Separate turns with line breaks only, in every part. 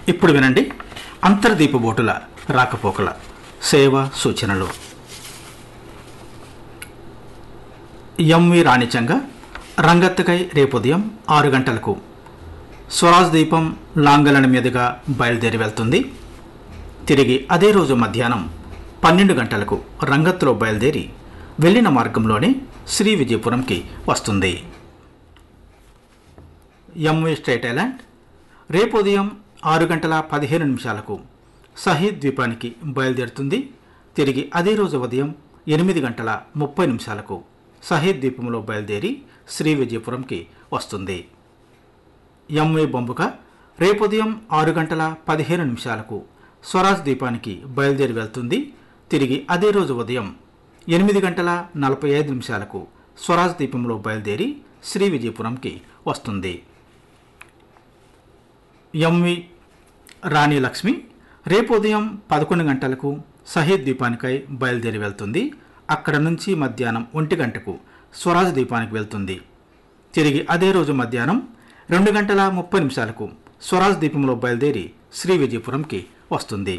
ఇప్పుడు వినండి అంతర్దీప బోటుల రాకపోకల సేవ సూచనలు ఎంవి రాణిచంగ రంగత్తకై రేపు ఉదయం ఆరు గంటలకు స్వరాజ్ దీపం లాంగలన మీదుగా బయలుదేరి వెళ్తుంది తిరిగి అదే రోజు మధ్యాహ్నం పన్నెండు గంటలకు రంగత్తులో బయలుదేరి వెళ్ళిన మార్గంలోనే శ్రీ విజయపురంకి వస్తుంది ఎంవి స్ట్రైట్ ఐలాండ్ రేపు ఉదయం ఆరు గంటల పదిహేను నిమిషాలకు సహీద్ ద్వీపానికి బయలుదేరుతుంది తిరిగి అదే రోజు ఉదయం ఎనిమిది గంటల ముప్పై నిమిషాలకు సహీద్ ద్వీపంలో బయలుదేరి శ్రీ విజయపురంకి వస్తుంది ఎంవి బొంబుక రేపు ఉదయం ఆరు గంటల పదిహేను నిమిషాలకు స్వరాజ్ ద్వీపానికి బయలుదేరి వెళ్తుంది తిరిగి అదే రోజు ఉదయం ఎనిమిది గంటల నలభై ఐదు నిమిషాలకు స్వరాజ్ ద్వీపంలో బయలుదేరి శ్రీ విజయపురంకి వస్తుంది ఎంవి రాణి లక్ష్మి రేపు ఉదయం పదకొండు గంటలకు సహీద్ ద్వీపానికై బయలుదేరి వెళ్తుంది అక్కడ నుంచి మధ్యాహ్నం ఒంటి గంటకు స్వరాజ్ ద్వీపానికి వెళ్తుంది తిరిగి అదే రోజు మధ్యాహ్నం రెండు గంటల ముప్పై నిమిషాలకు స్వరాజ్ ద్వీపంలో బయలుదేరి శ్రీ విజయపురంకి వస్తుంది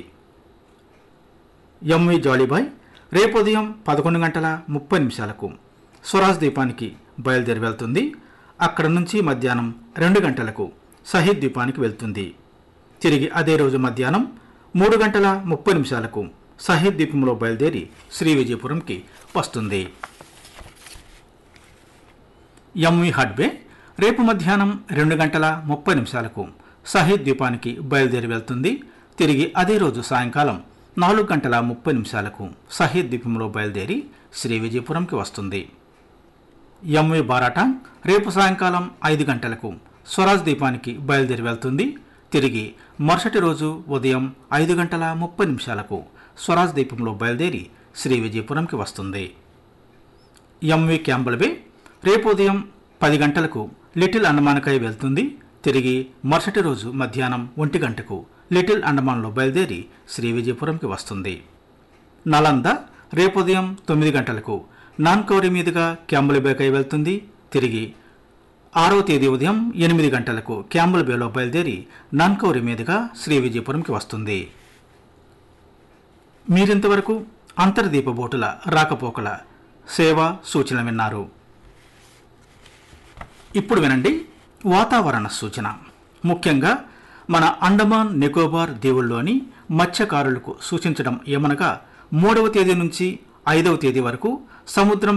ఎంవి జాలీబాయ్ రేపు ఉదయం పదకొండు గంటల ముప్పై నిమిషాలకు స్వరాజ్ ద్వీపానికి బయలుదేరి వెళ్తుంది అక్కడ నుంచి మధ్యాహ్నం రెండు గంటలకు సహీద్ ద్వీపానికి వెళ్తుంది తిరిగి అదే రోజు మధ్యాహ్నం మూడు గంటల ముప్పై నిమిషాలకు సహీద్ ద్వీపంలో బయలుదేరి శ్రీ విజయపురంకి వస్తుంది ఎంవి హడ్బే రేపు మధ్యాహ్నం రెండు గంటల ముప్పై నిమిషాలకు సహీద్ ద్వీపానికి బయలుదేరి వెళ్తుంది తిరిగి అదే రోజు సాయంకాలం నాలుగు గంటల ముప్పై నిమిషాలకు సహీద్ ద్వీపంలో బయలుదేరి శ్రీ విజయపురంకి వస్తుంది ఎంవి బారాటాంగ్ రేపు సాయంకాలం ఐదు గంటలకు స్వరాజ్ ద్వీపానికి బయలుదేరి వెళ్తుంది తిరిగి మరుసటి రోజు ఉదయం ఐదు గంటల ముప్పై నిమిషాలకు స్వరాజ్ ద్వీపంలో బయలుదేరి శ్రీ విజయపురంకి వస్తుంది ఎంవి క్యాంబల్వే రేపు ఉదయం పది గంటలకు లిటిల్ అండమాన్కై వెళ్తుంది తిరిగి మరుసటి రోజు మధ్యాహ్నం ఒంటి గంటకు లిటిల్ అండమాన్లో బయలుదేరి శ్రీ విజయపురంకి వస్తుంది నలంద రేపు ఉదయం తొమ్మిది గంటలకు నాన్కౌరి మీదుగా క్యాంబుల్ బేకై వెళ్తుంది తిరిగి ఆరో తేదీ ఉదయం ఎనిమిది గంటలకు క్యాంబుల్ బేలో బయలుదేరి నాన్కౌరి మీదుగా శ్రీ విజయపురంకి వస్తుంది మీరింతవరకు అంతర్దీప బోటుల రాకపోకల సేవ సూచన విన్నారు ఇప్పుడు వినండి వాతావరణ సూచన ముఖ్యంగా మన అండమాన్ నికోబార్ దీవుల్లోని మత్స్యకారులకు సూచించడం ఏమనగా మూడవ తేదీ నుంచి ఐదవ తేదీ వరకు సముద్రం